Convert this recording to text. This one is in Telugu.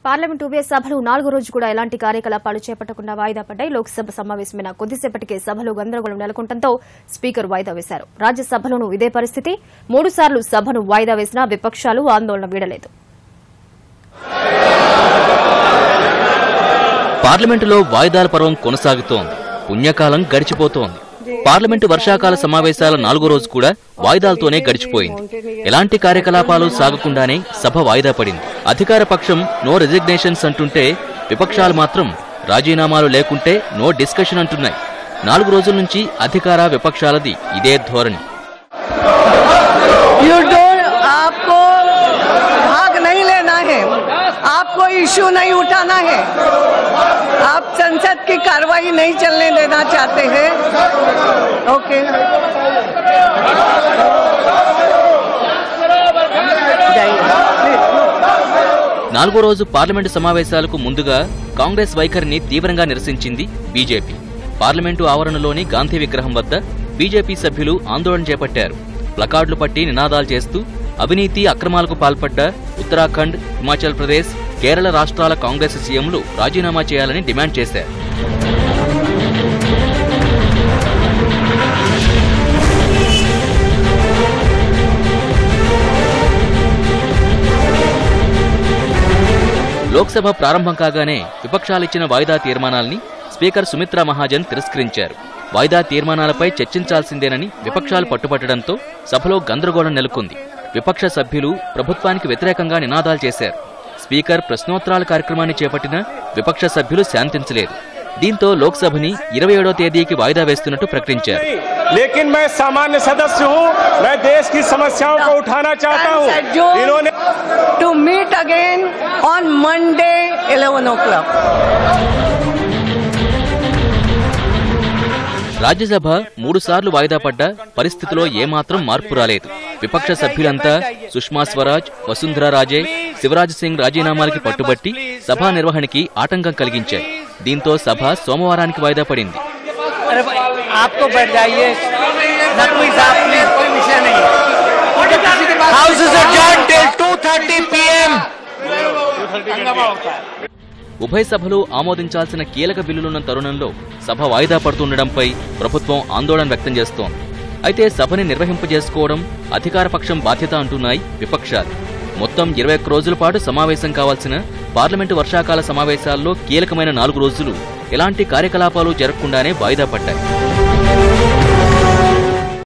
పార్లమెంట్ ఉభయ సభలు నాలుగో రోజు కూడా ఎలాంటి కార్యకలాపాలు చేపట్టకుండా వాయిదా పడ్డాయి లోక్సభ సమావేశమైన కొద్దిసేపటికే సభలో గందరగోళం నెలకొంటంతో స్పీకర్ వాయిదా వేశారు రాజ్యసభలోనూ ఇదే పరిస్థితి మూడు సార్లు సభను వాయిదా వేసినా విపక్షాలు ఆందోళన వీడలేదు పార్లమెంటులో వాయిదాల పర్వం కొనసాగుతోంది పుణ్యకాలం గడిచిపోతోంది పార్లమెంటు వర్షాకాల సమావేశాల నాలుగో రోజు కూడా వాయిదాలతోనే గడిచిపోయింది ఎలాంటి కార్యకలాపాలు సాగకుండానే సభ వాయిదా పడింది అధికార పక్షం నో రిజిగ్నేషన్స్ అంటుంటే విపక్షాలు మాత్రం రాజీనామాలు లేకుంటే నో డిస్కషన్ అంటున్నాయి నాలుగు రోజుల నుంచి అధికార విపక్షాలది ఇదే ధోరణి यू डोंट आपको भाग नहीं लेना है आपको इश्यू नहीं उठाना है आप संसद की कार्रवाई नहीं चलने देना चाहते हैं ओके నాలుగో రోజు పార్లమెంటు సమావేశాలకు ముందుగా కాంగ్రెస్ వైఖరిని తీవ్రంగా నిరసించింది బీజేపీ పార్లమెంటు ఆవరణలోని గాంధీ విగ్రహం వద్ద బీజేపీ సభ్యులు ఆందోళన చేపట్టారు ప్లకార్డులు పట్టి నినాదాలు చేస్తూ అవినీతి అక్రమాలకు పాల్పడ్డ ఉత్తరాఖండ్ హిమాచల్ ప్రదేశ్ కేరళ రాష్ట్రాల కాంగ్రెస్ సీఎంలు రాజీనామా చేయాలని డిమాండ్ చేశారు లోక్సభ ప్రారంభం కాగానే విపక్షాలిచ్చిన వాయిదా తీర్మానాల్ని స్పీకర్ సుమిత్రా మహాజన్ తిరస్కరించారు వాయిదా తీర్మానాలపై చర్చించాల్సిందేనని విపక్షాలు పట్టుబట్టడంతో సభలో గందరగోళం నెలకొంది విపక్ష సభ్యులు ప్రభుత్వానికి వ్యతిరేకంగా నినాదాలు చేశారు స్పీకర్ ప్రశ్నోత్తరాల కార్యక్రమాన్ని చేపట్టిన విపక్ష సభ్యులు శాంతించలేదు దీంతో లోక్సభని ఇరవై ఏడో తేదీకి వాయిదా వేస్తున్నట్టు ప్రకటించారు लेकिन मैं सामान्य सदस्य हूं मैं देश की समस्याओं को उठाना चाहता हूं इन्होंने to meet again on Monday 11 o'clock Rajya Sabha మూడు సార్లు వాయిదా పడ్డ పరిస్థితిలో ఏమాత్రం మార్పు రాలేదు విపక్ష సభ్యులంతా సుష్మా స్వరాజ్ వసుంధరా రాజే శివరాజ్ సింగ్ రాజీనామాలకి పట్టుబట్టి సభా నిర్వహణకి ఆటంకం కలిగించాయి దీంతో సభ సోమవారానికి వాయిదా పడింది अरे भाई, आपको बैठ जाइए नकवी साहब प्लीज कोई विषय नहीं house is adjourned till 2:30 p.m. ఉభయ సభలు ఆమోదించాల్సిన కీలక బిల్లులున్న తరుణంలో సభ వాయిదా పడుతుండడంపై ప్రభుత్వం ఆందోళన వ్యక్తం చేస్తోంది అయితే సభని నిర్వహింపజేసుకోవడం అధికార పక్షం బాధ్యత అంటున్నాయి విపక్షాలు మొత్తం ఇరవై ఒక్క రోజుల పాటు సమావేశం కావాల్సిన పార్లమెంటు వర్షాకాల సమావేశాల్లో కీలకమైన నాలుగు రోజులు ఎలాంటి కార్యకలాపాలు జరగకుండానే వాయిదా పడ్డాయి